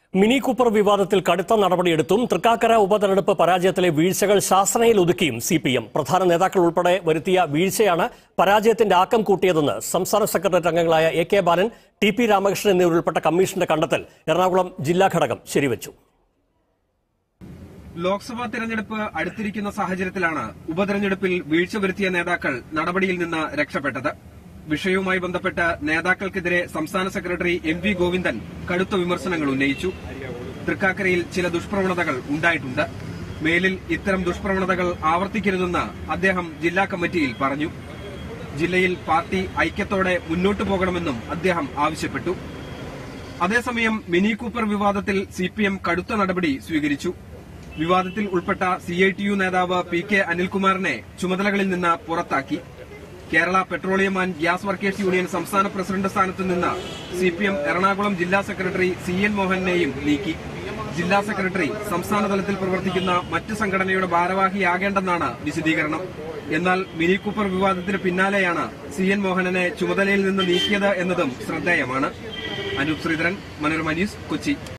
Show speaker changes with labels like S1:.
S1: mini Cooper വിവാദത്തിൽ കടുത്ത നടപടിയെടുത്തും തൃക്കാക്കര ഉപതെരഞ്ഞെടുപ്പ് പരാജയത്തിലെ വീഴ്ചകൾ ശാസനയിൽ ഒതുക്കിയും സി പി എം പ്രധാന നേതാക്കൾ ഉൾപ്പെടെ വരുത്തിയ വീഴ്ചയാണ് പരാജയത്തിന്റെ ആക്കം കൂട്ടിയതെന്ന് സംസ്ഥാന സെക്രട്ടേറിയറ്റ് അംഗങ്ങളായ A K Balan T P Ramakrishnan എന്നിവരുൾപ്പെട്ട കമ്മീഷന്റെ കണ്ടെത്തൽ എറണാകുളം ജില്ലാ ഘടകം ശരിവച്ചു
S2: ലോക്സഭാ തെരഞ്ഞെടുപ്പ് അടുത്തിരിക്കുന്ന സാഹചര്യത്തിലാണ് ഉപതെരഞ്ഞെടുപ്പിൽ വീഴ്ച വരുത്തിയ നേതാക്കൾ നടപടിയിൽ നിന്ന് രക്ഷപ്പെട്ടത് വിഷയവുമായി ബന്ധപ്പെട്ട് നേതാക്കൾക്കെതിരെ സംസ്ഥാന സെക്രട്ടറി എം വി ഗോവിന്ദൻ കടുത്ത വിമർശനങ്ങൾ ഉന്നയിച്ചു തൃക്കാക്കരയിൽ ചില ദുഷ്പ്രവണതകൾ ഉണ്ടായിട്ടുണ്ട് മേലിൽ ഇത്തരം ദുഷ്പ്രവണതകൾ ആവർത്തിക്കരുതെന്ന് അദ്ദേഹം ജില്ലാ കമ്മിറ്റിയിൽ പറഞ്ഞു ജില്ലയിൽ പാർട്ടി ഐക്യത്തോടെ മുന്നോട്ടു പോകണമെന്നും അദ്ദേഹം ആവശ്യപ്പെട്ടു അതേസമയം മിനി കൂപ്പർ വിവാദത്തിൽ സിപിഎം കടുത്ത നടപടി സ്വീകരിച്ചു വിവാദത്തിൽ ഉൾപ്പെട്ട സി ഐ ടി യു നേതാവ് പി കെ അനിൽകുമാറിനെ ചുമതലകളിൽ നിന്ന് പുറത്താക്കി Kerala petroleum and gas workers union സംസ്ഥാന പ്രസിഡന്റ് സ്ഥാനത്ത് നിന്ന് സിപിഎം എറണാകുളം ജില്ലാ സെക്രട്ടറി സി എൻ മോഹനെയും നീക്കി ജില്ലാ സെക്രട്ടറി സംസ്ഥാന തലത്തിൽ പ്രവർത്തിക്കുന്ന മറ്റ് സംഘടനയുടെ ഭാരവാഹിയാകേണ്ടെന്നാണ് വിശദീകരണം എന്നാൽ മിനി കൂപ്പർ വിവാദത്തിന് പിന്നാലെയാണ് സി എൻ മോഹനനെ ചുമതലയിൽ നിന്ന് നീക്കിയത് എന്നതും ശ്രദ്ധേയമാണ് അനൂപ് ശ്രീധരൻ മനോരമ ന്യൂസ് കൊച്ചി